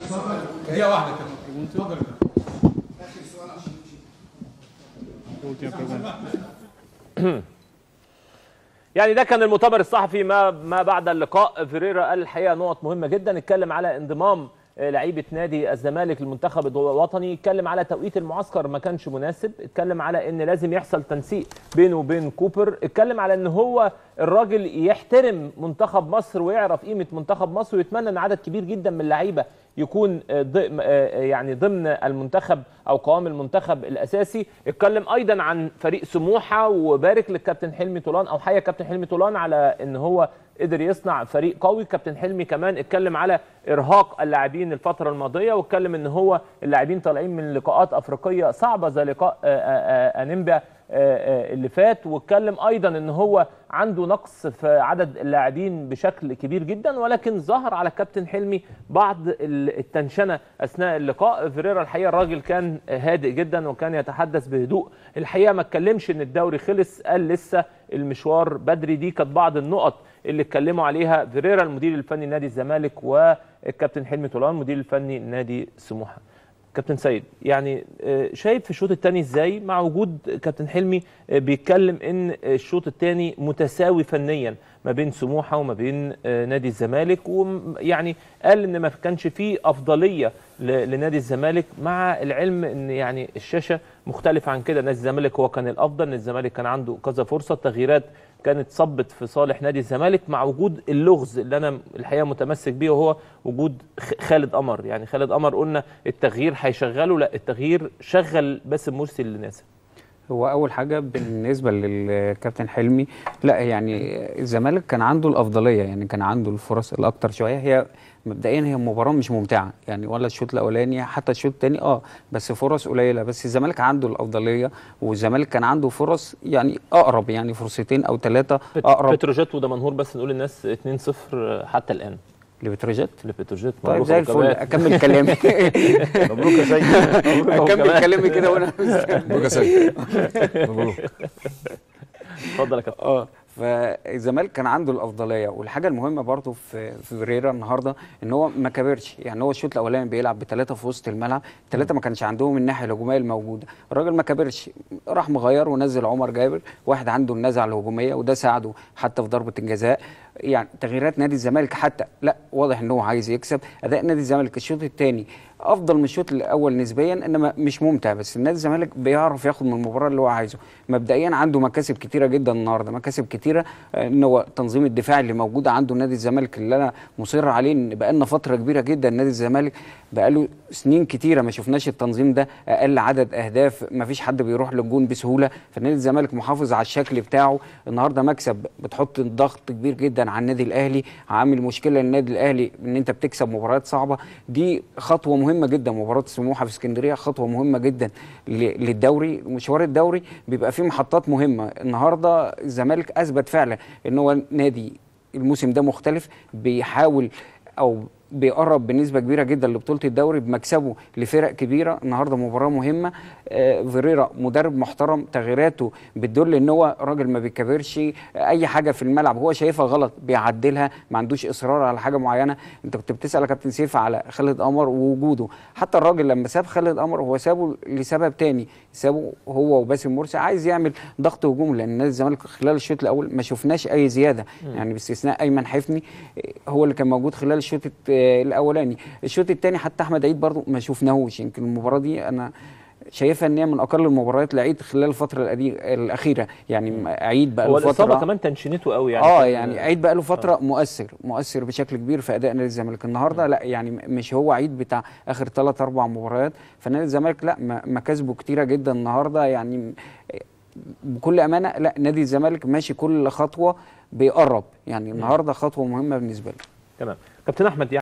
دقيقة واحدة كده اتفضل يعني ده كان المؤتمر الصحفي ما ما بعد اللقاء فيريرا قال الحقيقه نقط مهمه جدا اتكلم على انضمام آه، لعيبه نادي الزمالك للمنتخب الوطني اتكلم على توقيت المعسكر ما كانش مناسب اتكلم على ان لازم يحصل تنسيق بينه وبين كوبر اتكلم على ان هو الراجل يحترم منتخب مصر ويعرف قيمه منتخب مصر ويتمنى ان عدد كبير جدا من اللعيبه يكون آه، ض- آه، يعني ضمن المنتخب او قوام المنتخب الاساسي اتكلم ايضا عن فريق سموحه وبارك للكابتن حلمي طولان او حيا كابتن حلمي طولان على ان هو قدر يصنع فريق قوي كابتن حلمي كمان اتكلم على ارهاق اللاعبين الفتره الماضيه واتكلم ان هو اللاعبين طالعين من لقاءات افريقيه صعبه زي لقاء آه، آه، آه، انيمبا آه، آه، اللي فات واتكلم ايضا ان هو عنده نقص في عدد اللاعبين بشكل كبير جدا ولكن ظهر على الكابتن حلمي بعض ال- التنشنه اثناء اللقاء فيريرا الحقيقه الراجل كان هادئ جدا وكان يتحدث بهدوء الحقيقه ما اتكلمش ان الدوري خلص قال لسه المشوار بدري دي كانت بعض النقط اللي اتكلموا عليها فيريرا المدير الفني لنادي الزمالك والكابتن حلمي طولان المدير الفني لنادي سموحه كابتن سيد يعني آه، شايف في الشوط الثاني ازاي مع وجود كابتن حلمي آه، بيتكلم ان الشوط الثاني متساوي فنيا ما بين سموحه وما بين آه، نادي الزمالك ويعني قال ان ما كانش فيه افضليه ل- لنادي الزمالك مع العلم ان يعني الشاشه مختلفه عن كده نادي الزمالك هو كان الافضل نادي الزمالك كان عنده كذا فرصه التغييرات كانت صبت في صالح نادي الزمالك مع وجود اللغز اللي انا الحقيقه متمسك بيه وهو وجود خ- خالد قمر يعني خالد قمر قلنا التغيير هيشغله لا التغيير شغل باسم مرسي اللي ناسب هو اول حاجه بالنسبه للكابتن حلمي لا يعني الزمالك كان عنده الافضليه يعني كان عنده الفرص الاكتر شويه هي مبدئيا هي مباراه مش ممتعه يعني ولا الشوط الاولاني حتى الشوط الثاني اه بس فرص قليله بس الزمالك عنده الافضليه والزمالك كان عنده فرص يعني اقرب يعني فرصتين او ثلاثه اقرب بتروجيت ودمنهور بس نقول للناس 2-0 حتى الان لبتروجيت لبتروجيت طيب مبروك زي أبو الفل كمال. اكمل كلامي مبروك يا سيد مبروك أبو اكمل كمال. كلامي كده وانا مستني. مبروك يا سيد مبروك اتفضل يا كابتن اه فالزمالك كان عنده الافضليه والحاجه المهمه برضو في في فيريرا النهارده ان هو ما كبرش يعني هو الشوط الاولاني بيلعب بثلاثه في وسط الملعب الثلاثه ما كانش عندهم الناحيه الهجوميه الموجوده الراجل ما كبرش راح مغير ونزل عمر جابر واحد عنده النزعه الهجوميه وده ساعده حتى في ضربه الجزاء يعني تغييرات نادي الزمالك حتى لا واضح ان هو عايز يكسب اداء نادي الزمالك الشوط الثاني افضل من الشوط الاول نسبيا انما مش ممتع بس النادي الزمالك بيعرف ياخد من المباراه اللي هو عايزه مبدئيا عنده مكاسب كتيره جدا النهارده مكاسب كتيره آه، ان هو تنظيم الدفاع اللي موجود عنده نادي الزمالك اللي انا مصر عليه ان بقالنا فتره كبيره جدا نادي الزمالك بقاله سنين كتيره ما شفناش التنظيم ده اقل عدد اهداف ما فيش حد بيروح للجون بسهوله فنادي الزمالك محافظ على الشكل بتاعه النهارده مكسب بتحط ضغط كبير جدا على النادي الاهلي عامل مشكله للنادي الاهلي ان انت بتكسب مباريات صعبه دي خطوه مهمه جدا مباراه سموحه في اسكندريه خطوه مهمه جدا ل- للدوري مشوار الدوري بيبقى فيه محطات مهمه النهارده الزمالك اثبت فعلا ان هو نادي الموسم ده مختلف بيحاول او بيقرب بنسبه كبيره جدا لبطوله الدوري بمكسبه لفرق كبيره النهارده مباراه مهمه آه فيريرا مدرب محترم تغييراته بتدل ان هو راجل ما بيكبرش اي حاجه في الملعب هو شايفها غلط بيعدلها ما عندوش اصرار على حاجه معينه انت كنت بتسال يا كابتن سيف على خالد قمر ووجوده حتى الراجل لما ساب خالد قمر هو سابه لسبب تاني سابه هو وباسم مرسي عايز يعمل ضغط هجوم لان نادي الزمالك خلال الشوط الاول ما شفناش اي زياده يعني باستثناء ايمن حفني آه، هو اللي كان موجود خلال الشوط الت- آه، الاولاني الشوط الثاني حتى احمد عيد برضو ما شفناهوش يمكن المباراه دي انا شايفها ان هي من اقل المباريات لعيد خلال الفتره الأدي- الاخيره يعني عيد بقى هو له الاصابه فتره كمان تنشنته قوي يعني اه كان- يعني عيد بقى له فتره مؤثر مؤثر بشكل كبير في اداء نادي الزمالك النهارده لا يعني م- مش هو عيد بتاع اخر ثلاث اربع مباريات فنادي الزمالك لا م- مكاسبه كتيره جدا النهارده يعني م- بكل امانه لا نادي الزمالك ماشي كل خطوه بيقرب يعني النهارده خطوه مهمه بالنسبه له تمام كابتن احمد يعني